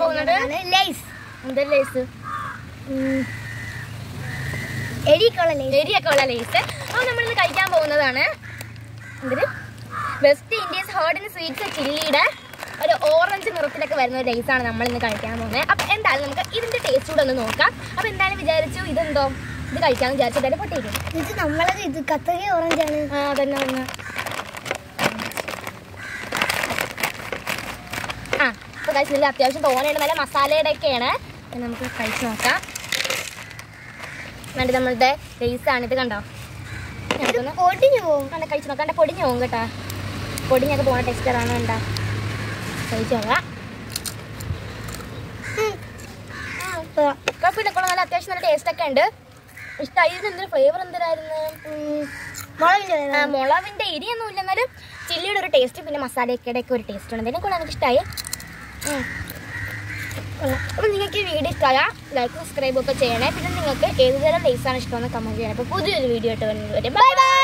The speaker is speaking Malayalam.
പോകുന്നത് ലേസ് എന്തൊരു ലേസ് എരിക്കുള്ള ലേസ് എരിയൊക്കെ ഉള്ള ലേസ് അപ്പോൾ നമ്മളിന്ന് കഴിക്കാൻ പോകുന്നതാണ് എന്തൊരു വെസ്റ്റ് ഇൻഡീസ് ഹേർഡിന് സ്വീറ്റ്സ് ചില്ലിയുടെ ഒരു ഓറഞ്ച് നിറത്തിലൊക്കെ വരുന്ന ഒരു ലേസാണ് നമ്മൾ ഇന്ന് കഴിക്കാൻ പോകുന്നത് അപ്പം എന്തായാലും നമുക്ക് ഇതിന്റെ ടേസ്റ്റ് കൂടെ ഒന്ന് നോക്കാം അപ്പം എന്തായാലും വിചാരിച്ചു ഇതെന്തോ ഇത് കഴിക്കാമെന്ന് വിചാരിച്ചു എന്തായാലും പൊട്ടിക്കും ഇത് നമ്മളത് ഇത് കത്തരി ഓറഞ്ച് ആണ് ആ തന്നെ തന്നെ ആ അപ്പോൾ കഴിച്ചില്ല അത്യാവശ്യം തോനെയുണ്ട് നല്ല മസാലയുടെ ഒക്കെയാണ് അപ്പം നമുക്ക് കഴിച്ച് നോക്കാം എന്നിട്ട് നമ്മളുടെ ലേസാണ് ഇത് കണ്ടോ നമുക്കൊന്ന് പൊടിഞ്ഞു പോകും നല്ല കഴിച്ച് നോക്കാം എൻ്റെ പൊടിഞ്ഞ് പോകും കേട്ടോ പൊടിഞ്ഞൊക്കെ പോണ ടെക്സ്റ്ററാണ് വേണ്ട കഴിച്ച് നോക്കാം കുഴപ്പമില്ല കൊള്ളാം നല്ല അത്യാവശ്യം നല്ല ടേസ്റ്റ് ഒക്കെ ഉണ്ട് ഇഷ്ടമായി ഇതിന് എന്തൊരു ഫ്ലേവർ എന്തിനായിരുന്നു മുളകിന്റെ ആ, മുളവിന്റെ എരിയൊന്നും ഇല്ല എന്നാലും ചില്ലിയുടെ ഒരു ടേസ്റ്റ് പിന്നെ മസാലയൊക്കെ ഒക്കെ ഒരു ടേസ്റ്റ് ഉണ്ട് എന്തെങ്കിലും കൊള്ളാം എനിക്ക് ഇഷ്ടമായി അപ്പം നിങ്ങൾക്ക് ഈ വീഡിയോ ഇഷ്ടമായ ലൈക്ക് സബ്സ്ക്രൈബ് ഒക്കെ ചെയ്യണേ പിന്നെ നിങ്ങൾക്ക് ഏതുതരം ലേസാണ് ഇഷ്ടമെന്ന് കമൻറ്റ് ചെയ്യണം അപ്പോൾ പുതിയൊരു വീഡിയോ ആയിട്ട് വരുന്നത് വരെ ബൈ ബൈ